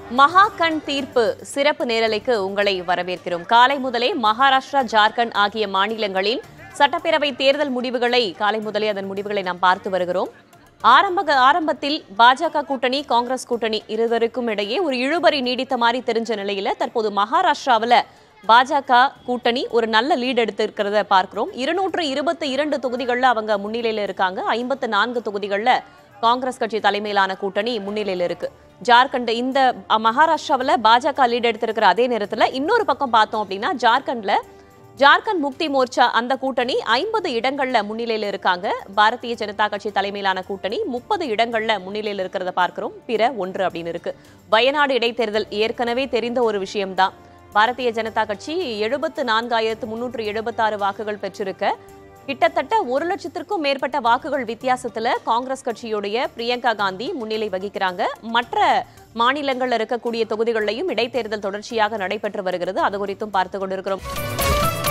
மகாகண் தீர்ப்பு சிறப்பு நேரலைக்கு உங்களை வரவேற்கிறோம் காலை முதலே மகாராஷ்டிரா ஜார்க்கண்ட் ஆகிய மாநிலங்களின் சட்டப்பேரவை தேர்தல் முடிவுகளை காலை முதலே அதன் முடிவுகளை நாம் பார்த்து வருகிறோம் ஆரம்ப ஆரம்பத்தில் பாஜக கூட்டணி காங்கிரஸ் கூட்டணி இருவருக்கும் இடையே ஒரு இழுபறி நீடித்த மாதிரி தெரிஞ்ச நிலையில தற்போது மகாராஷ்டிராவுல பாஜக கூட்டணி ஒரு நல்ல லீட் எடுத்து இருக்கிறத பார்க்கிறோம் இருநூற்று இருபத்தி இரண்டு தொகுதிகளில் அவங்க முன்னிலையில இருக்காங்க ஐம்பத்து நான்கு தொகுதிகளில் காங்கிரஸ் கட்சி தலைமையிலான கூட்டணி முன்னிலையில் இருக்கு ஜார்க்கண்ட் இந்த அ, மகாராஷ்டிராவுல பாஜக லீட் எடுத்திருக்கிற அதே நேரத்துல இன்னொரு பக்கம் பார்த்தோம் அப்படின்னா ஜார்க்கண்ட்ல ஜார்க்கண்ட் முக்தி மோர்ச்சா அந்த கூட்டணி ஐம்பது இடங்கள்ல முன்னிலையில இருக்காங்க பாரதிய ஜனதா கட்சி தலைமையிலான கூட்டணி முப்பது இடங்கள்ல முன்னிலையில இருக்கிறத பார்க்கிறோம் பிற ஒன்று அப்படின்னு இருக்கு வயநாடு இடைத்தேர்தல் ஏற்கனவே தெரிந்த ஒரு விஷயம்தான் பாரதிய ஜனதா கட்சி எழுபத்து நான்காயிரத்து முன்னூற்று எழுபத்தாறு வாக்குகள் பெற்றிருக்க கிட்டத்தட்ட ஒரு லட்சத்திற்கும் மேற்பட்ட வாக்குகள் வித்தியாசத்துல காங்கிரஸ் கட்சியுடைய பிரியங்கா காந்தி முன்னிலை வகிக்கிறாங்க மற்ற மாநிலங்கள்ல இருக்கக்கூடிய தொகுதிகளிலையும் இடைத்தேர்தல் தொடர்ச்சியாக நடைபெற்று வருகிறது அது குறித்தும் பார்த்து கொண்டிருக்கிறோம்